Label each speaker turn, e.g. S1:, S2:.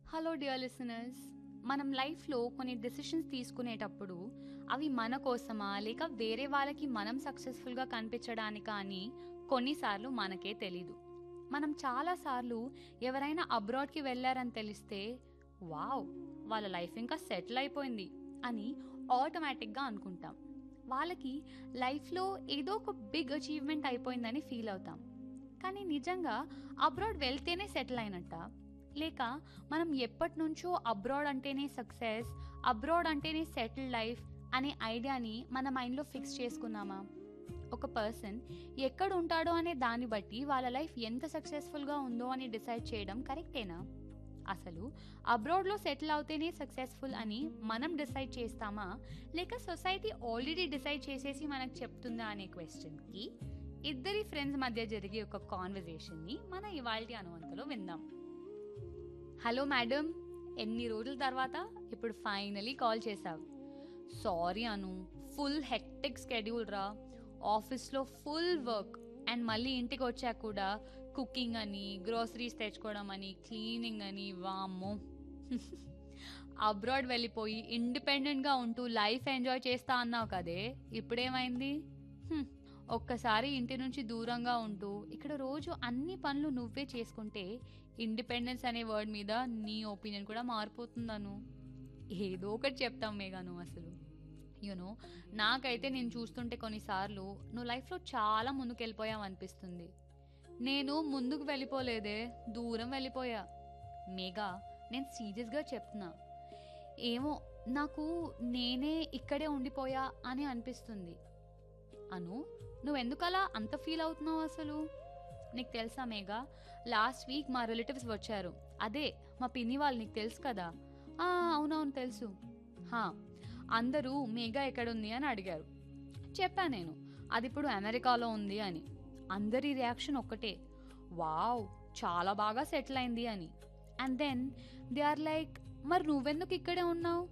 S1: hello dear listeners మనం లైఫ్లో కొన్ని డెసిషన్స్ తీసుకునేటప్పుడు అవి మన కోసమా లేక వేరే వాళ్ళకి మనం సక్సెస్ఫుల్గా కనిపించడానికా అని కొన్నిసార్లు మనకే తెలీదు మనం చాలాసార్లు ఎవరైనా అబ్రాడ్కి వెళ్ళారని తెలిస్తే వావ్ వాళ్ళ లైఫ్ ఇంకా సెటిల్ అయిపోయింది అని ఆటోమేటిక్గా అనుకుంటాం వాళ్ళకి లైఫ్లో ఏదో ఒక బిగ్ అచీవ్మెంట్ అయిపోయిందని ఫీల్ అవుతాం కానీ నిజంగా అబ్రాడ్ వెళ్తేనే సెటిల్ అయినట్ట లేక మనం ఎప్పటి నుంచో అబ్రాడ్ అంటేనే సక్సెస్ అబ్రాడ్ అంటేనే సెటిల్ లైఫ్ అనే ఐడియాని మన మైండ్లో ఫిక్స్ చేసుకున్నామా ఒక పర్సన్ ఎక్కడ ఉంటాడో అనే దాన్ని బట్టి వాళ్ళ లైఫ్ ఎంత సక్సెస్ఫుల్గా ఉందో అని డిసైడ్ చేయడం కరెక్టేనా అసలు అబ్రాడ్లో సెటిల్ అవుతేనే సక్సెస్ఫుల్ అని మనం డిసైడ్ చేస్తామా లేక సొసైటీ ఆల్రెడీ డిసైడ్ చేసేసి మనకు చెప్తుందా అనే క్వశ్చన్కి ఇద్దరి ఫ్రెండ్స్ మధ్య జరిగే ఒక కాన్వర్జేషన్ని మన ఇవాల్టి అనువంతలో విందాం హలో మేడం ఎన్ని రోజుల తర్వాత ఇప్పుడు ఫైనలీ కాల్ చేసావు sorry Anu full hectic schedule రా ఆఫీస్లో ఫుల్ వర్క్ అండ్ మళ్ళీ ఇంటికి వచ్చాక కూడా కుకింగ్ అని గ్రోసరీస్ తెచ్చుకోవడం అని క్లీనింగ్ అని వామ్మో అబ్రాడ్ వెళ్ళిపోయి ఇండిపెండెంట్గా ఉంటూ లైఫ్ ఎంజాయ్ చేస్తా అన్నావు కదే ఇప్పుడేమైంది హ్మ్, ఒక్కసారి ఇంటి నుంచి దూరంగా ఉంటూ ఇక్కడ రోజు అన్ని పనులు నువ్వే చేసుకుంటే ఇండిపెండెన్స్ అనే వర్డ్ మీద నీ ఒపీనియన్ కూడా మారిపోతుందను ఏదో ఒకటి చెప్తాం మేఘాను అసలు యూనో నాకైతే నేను చూస్తుంటే కొన్నిసార్లు నువ్వు లైఫ్లో చాలా ముందుకు వెళ్ళిపోయావు అనిపిస్తుంది నేను ముందుకు వెళ్ళిపోలేదే దూరం వెళ్ళిపోయా మేఘా నేను సీరియస్గా చెప్తున్నా ఏమో నాకు నేనే ఇక్కడే ఉండిపోయా అని అనిపిస్తుంది అను నువ్వెందుకలా అంత ఫీల్ అవుతున్నావు అసలు నీకు తెలుసా మేఘా లాస్ట్ వీక్ మా రిలేటివ్స్ వచ్చారు అదే మా పిన్ని వాళ్ళు నీకు తెలుసు కదా "ఆ, అవునవును తెలుసు హా అందరూ మేఘా ఎక్కడుంది అని అడిగారు చెప్పా నేను అది ఇప్పుడు అమెరికాలో ఉంది అని అందరి రియాక్షన్ ఒక్కటే వావ్ చాలా బాగా సెటిల్ అయింది అని and then they are like మరి నువ్వెందుకు ఇక్కడే ఉన్నావు